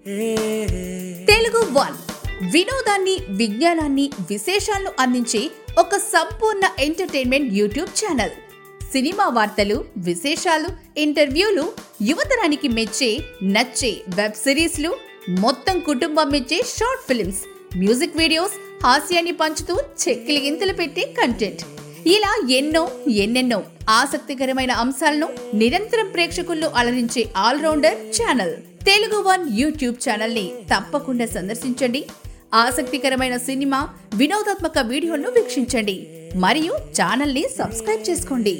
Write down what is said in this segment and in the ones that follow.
Telugu one వినోదాన్ని విజ్ఞానాన్ని విశేషాలను అందించే ఒక సంపూర్ణ ఎంటర్టైన్మెంట్ యూట్యూబ్ ఛానల్ సినిమా వార్తలు విశేషాలు ఇంటర్వ్యూలు యువతరానికి మెచ్చే నచ్చే వెబ్ సిరీస్లు మొత్తం కుటుంబం మెచ్చే షార్ట్ ఫిల్మ్స్ మ్యూజిక్ వీడియోస్ హాస్యాన్ని పంచుతూ చెక్కిలి గింతలు పెట్టే కంటెంట్ ఇలా ఎన్నో ఎన్నెన్నో ఆసక్తికరమైన అంశాలను నిరంతరం ప్రేక్షకుల్లో అలరించే allrounder channel Telugu one YouTube channel ని తప్పకుండా సందర్శించండి ఆసక్తికరమైన సినిమా వినోదాత్మక వీడియోలను వీక్షించండి మరియు ఛానల్ ని సబ్స్క్రైబ్ చేసుకోండి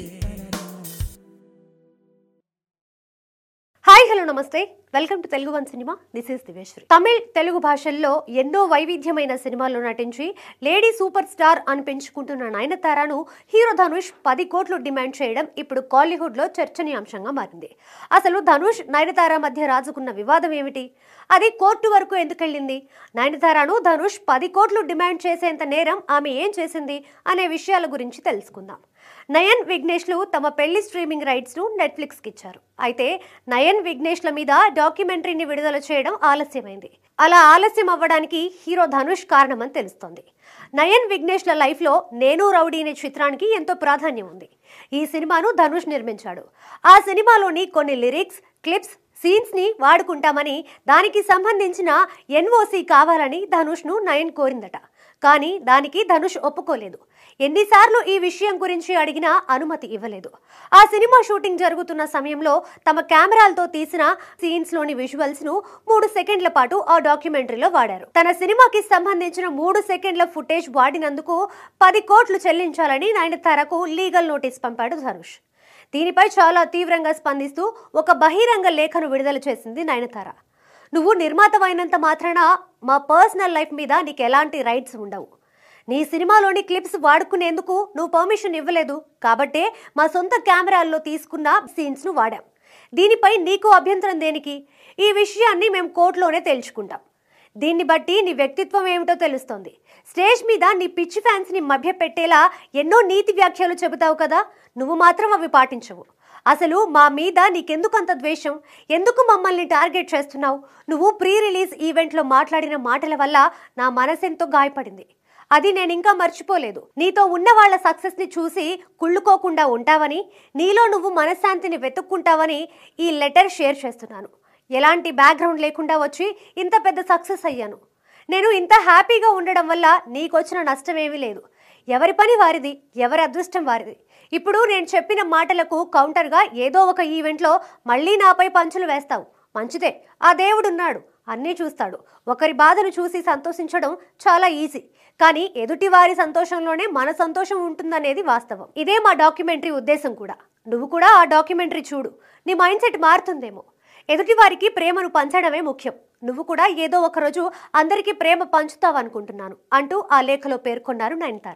hi hello namaste welcome to Telugu one cinema this is Diveswari Tamil Telugu భాషల్లో ఎన్నో వైవిధ్యమైన సినిమాల్లో నటించి లేడీ సూపర్ స్టార్ అని పెంచుకుంటున్న నయనతారను హీరో ధనుష్ పది కోట్లు డిమాండ్ చేయడం ఇప్పుడు కాలీవుడ్లో చర్చనీయాంశంగా మారింది అసలు ధనుష్ నయనతార మధ్య రాజుకున్న వివాదం ఏమిటి అది కోర్టు వరకు ఎందుకెళ్ళింది నయనతారను ధనుష్ పది కోట్లు డిమాండ్ చేసేంత నేరం ఆమె ఏం చేసింది అనే విషయాల గురించి తెలుసుకుందాం నయన్ విఘ్నేష్లు తమ పెళ్లి స్ట్రీమింగ్ రైట్స్ ను నెట్ఫ్లిక్స్ కి ఇచ్చారు అయితే నయన్ విఘ్నేష్ల మీద డాక్యుమెంటరీని విడుదల చేయడం ఆలస్యమైంది అలా ఆలస్యం అవ్వడానికి హీరో ధనుష్ కారణమని తెలుస్తోంది నయన్ విఘ్నేష్ల లైఫ్ లో నేను రౌడీ అనే చిత్రానికి ఎంతో ప్రాధాన్యం ఉంది ఈ సినిమాను ధనుష్ నిర్మించాడు ఆ సినిమాలోని కొన్ని లిరిక్స్ క్లిప్స్ సీన్స్ ని వాడుకుంటామని దానికి సంబంధించిన ఎన్ఓసి కావాలని ధనుష్ను నయన్ కోరిందట కానీ దానికి ధనుష్ ఒప్పుకోలేదు ఎన్నిసార్లు ఈ విషయం గురించి అడిగినా అనుమతి ఇవ్వలేదు ఆ సినిమా షూటింగ్ జరుగుతున్న సమయంలో తమ కెమెరాలతో తీసిన సీన్స్ లోని విజువల్స్ ను మూడు సెకండ్ల పాటు ఆ డాక్యుమెంటరీలో వాడారు తన సినిమాకి సంబంధించిన మూడు సెకండ్ల ఫుటేజ్ వాడినందుకు పది కోట్లు చెల్లించాలని నయనతారకు లీగల్ నోటీస్ పంపాడు ధనుష్ దీనిపై చాలా తీవ్రంగా స్పందిస్తూ ఒక బహిరంగ లేఖను విడుదల చేసింది నయనతార నువ్వు నిర్మాతమైనంత మాత్రాన మా పర్సనల్ లైఫ్ మీద నీకు ఎలాంటి రైట్స్ ఉండవు నీ సినిమాలోని క్లిప్స్ వాడుకునేందుకు నువ్వు పర్మిషన్ ఇవ్వలేదు కాబట్టే మా సొంత కెమెరాల్లో తీసుకున్న సీన్స్ను వాడాం దీనిపై నీకు అభ్యంతరం దేనికి ఈ విషయాన్ని మేము కోర్టులోనే తేల్చుకుంటాం దీన్ని బట్టి నీ వ్యక్తిత్వం ఏమిటో తెలుస్తోంది స్టేజ్ మీద నీ పిచ్చి ఫ్యాన్స్ని మభ్యపెట్టేలా ఎన్నో నీతి వ్యాఖ్యలు చెబుతావు కదా నువ్వు మాత్రం అవి పాటించవు అసలు మా మీద నీకెందుకు అంత ద్వేషం ఎందుకు మమ్మల్ని టార్గెట్ చేస్తున్నావు నువ్వు ప్రీ రిలీజ్ ఈవెంట్లో మాట్లాడిన మాటల వల్ల నా మనసెంతో గాయపడింది అది నేను ఇంకా మర్చిపోలేదు నీతో ఉన్న వాళ్ళ సక్సెస్ ని చూసి కుళ్ళుకోకుండా ఉంటావని నీలో నువ్వు మనశ్శాంతిని వెతుక్కుంటావని ఈ లెటర్ షేర్ చేస్తున్నాను ఎలాంటి బ్యాక్గ్రౌండ్ లేకుండా వచ్చి ఇంత పెద్ద సక్సెస్ అయ్యాను నేను ఇంత హ్యాపీగా ఉండడం వల్ల నీకొచ్చిన నష్టం ఏమీ లేదు ఎవరి పని వారిది ఎవరి అదృష్టం వారిది ఇప్పుడు నేను చెప్పిన మాటలకు కౌంటర్గా ఏదో ఒక ఈవెంట్లో మళ్ళీ నాపై పంచులు వేస్తావు మంచిదే ఆ దేవుడున్నాడు అన్నీ చూస్తాడు ఒకరి బాధను చూసి సంతోషించడం చాలా ఈజీ కానీ ఎదుటి వారి సంతోషంలోనే మన సంతోషం ఉంటుందనేది వాస్తవం ఇదే మా డాక్యుమెంటరీ ఉద్దేశం కూడా నువ్వు కూడా ఆ డాక్యుమెంటరీ చూడు నీ మైండ్ సెట్ మారుతుందేమో ఎదుటి వారికి ప్రేమను పంచడమే ముఖ్యం నువ్వు కూడా ఏదో ఒక రోజు అందరికీ ప్రేమ పంచుతావనుకుంటున్నాను అంటూ ఆ లేఖలో పేర్కొన్నారు నయనతార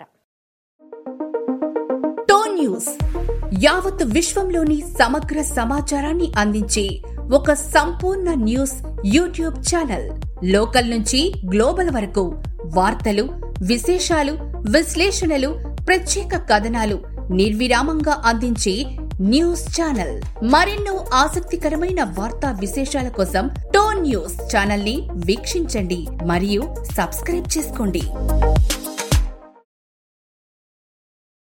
టోన్ న్యూస్ యావత్ విశ్వంలోని సమగ్ర సమాచారాన్ని అందించే ఒక సంపూర్ణ న్యూస్ యూట్యూబ్ ఛానల్ లోకల్ నుంచి గ్లోబల్ వరకు వార్తలు విశేషాలు విశ్లేషణలు ప్రత్యేక కథనాలు నిర్విరామంగా అందించే న్యూస్ ఛానల్ మరెన్నో ఆసక్తికరమైన వార్తా విశేషాల కోసం టోన్ న్యూస్ ఛానల్ ని వీక్షించండి మరియు సబ్స్క్రైబ్ చేసుకోండి